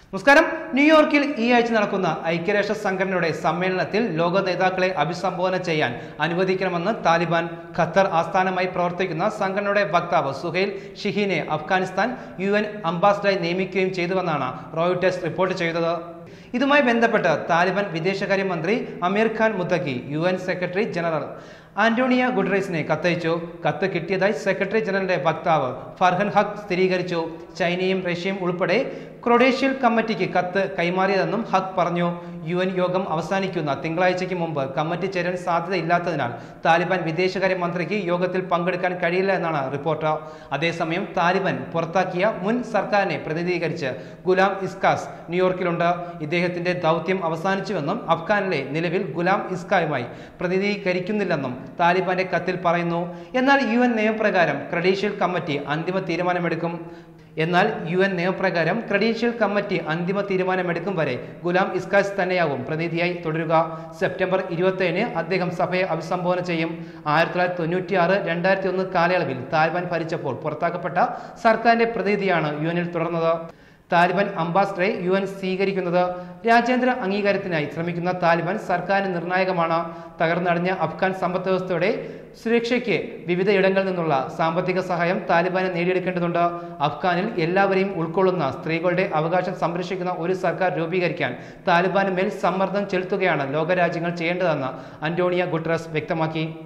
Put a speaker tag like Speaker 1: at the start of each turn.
Speaker 1: നമസ്കാരം ന്യൂയോർക്കിൽ ഈ ആഴ്ച നടക്കുന്ന ഐക്യരാഷ്ട്ര സംഘടനയുടെ സമ്മേളനത്തിൽ ലോക നേതാക്കളെ അഭിസംബോധന ചെയ്യാൻ അനുവദിക്കണമെന്ന് താലിബാൻ ഖത്തർ ആസ്ഥാനമായി പ്രവർത്തിക്കുന്ന സംഘടനയുടെ വക്താവ് സുഹൈൽ ഷിഹീനെ അഫ്ഗാനിസ്ഥാൻ യു എൻ അംബാസഡറായി നിയമിക്കുകയും ചെയ്തുവെന്നാണ് റോയിട്ടേഴ്സ് റിപ്പോർട്ട് ചെയ്തത് ഇതുമായി ബന്ധപ്പെട്ട് താലിബാൻ വിദേശകാര്യമന്ത്രി Amir Khan Muttaqi U N secretary general Antonio ഗുഡറേസിനെ കത്തയച്ചു കത്ത് കിട്ടിയതായി സെക്രട്ടറി ജനറലിന്റെ വക്താവ് ഫർഹൻ ഹക്ക് സ്ഥിരീകരിച്ചു ചൈനയും റഷ്യയും ഉൾപ്പെടെ ക്രൊഡേഷ്യൽ കമ്മിറ്റിക്ക് കത്ത് കൈമാറിയതെന്നും ഹക്ക് പറഞ്ഞു യു എൻ യോഗം അവസാനിക്കുന്ന തിങ്കളാഴ്ചയ്ക്ക് മുമ്പ് കമ്മിറ്റി ചേരാൻ സാധ്യതയില്ലാത്തതിനാൽ താലിബാൻ വിദേശകാര്യ മന്ത്രിക്ക് യോഗത്തിൽ പങ്കെടുക്കാൻ കഴിയില്ല എന്നാണ് റിപ്പോർട്ട് അതേസമയം താലിബാൻ പുറത്താക്കിയ മുൻ സർക്കാരിനെ പ്രതിനിധീകരിച്ച് ഗുലാം ഇസ്കാസ് ന്യൂയോർക്കിലുണ്ട് ഇദ്ദേഹത്തിന്റെ ദൗത്യം അവസാനിച്ചുവെന്നും അഫ്ഗാനിലെ നിലവിൽ ഗുലാം ഇസ്കായുമായി പ്രതിനിധീകരിക്കുന്നില്ലെന്നും താലിബാന്റെ കത്തിൽ പറയുന്നു എന്നാൽ യു എൻ നിയമപ്രകാരം ക്രഡീഷ്യൽ കമ്മിറ്റി അന്തിമ തീരുമാനമെടുക്കും എന്നാൽ യു എൻ നിയമപ്രകാരം ക്രഡീഷ്യൽ കമ്മിറ്റി അന്തിമ തീരുമാനമെടുക്കും വരെ ഗുലാം ഇസ്കാസ് തന്നെയാവും പ്രതിനിധിയായി തുടരുക സെപ്റ്റംബർ ഇരുപത്തേഴിന് അദ്ദേഹം സഭയെ അഭിസംബോധന ചെയ്യും ആയിരത്തി തൊള്ളായിരത്തി തൊണ്ണൂറ്റി ആറ് രണ്ടായിരത്തി ഒന്ന് കാലയളവിൽ താലിബാൻ ഭരിച്ചപ്പോൾ പുറത്താക്കപ്പെട്ട സർക്കാരിന്റെ പ്രതിനിധിയാണ് യു എനിൽ തുടർന്നത് താലിബാൻ അംബാസഡറെ യു എൻ സ്വീകരിക്കുന്നത് രാജ്യാന്തര അംഗീകാരത്തിനായി ശ്രമിക്കുന്ന താലിബാൻ സർക്കാരിന് നിർണായകമാണ് തകർന്നടിഞ്ഞ അഫ്ഗാൻ സമ്പദ് വ്യവസ്ഥയുടെ സുരക്ഷയ്ക്ക് വിവിധ ഇടങ്ങളിൽ നിന്നുള്ള സാമ്പത്തിക സഹായം താലിബാന് നേടിയെടുക്കേണ്ടതുണ്ട് അഫ്ഗാനിൽ എല്ലാവരെയും ഉൾക്കൊള്ളുന്ന സ്ത്രീകളുടെ അവകാശം സംരക്ഷിക്കുന്ന ഒരു സർക്കാർ രൂപീകരിക്കാൻ താലിബാന് മേൽ സമ്മർദ്ദം ചെലുത്തുകയാണ് ലോകരാജ്യങ്ങൾ ചെയ്യേണ്ടതെന്ന് അന്റോണിയ ഗുട്ടറസ് വ്യക്തമാക്കി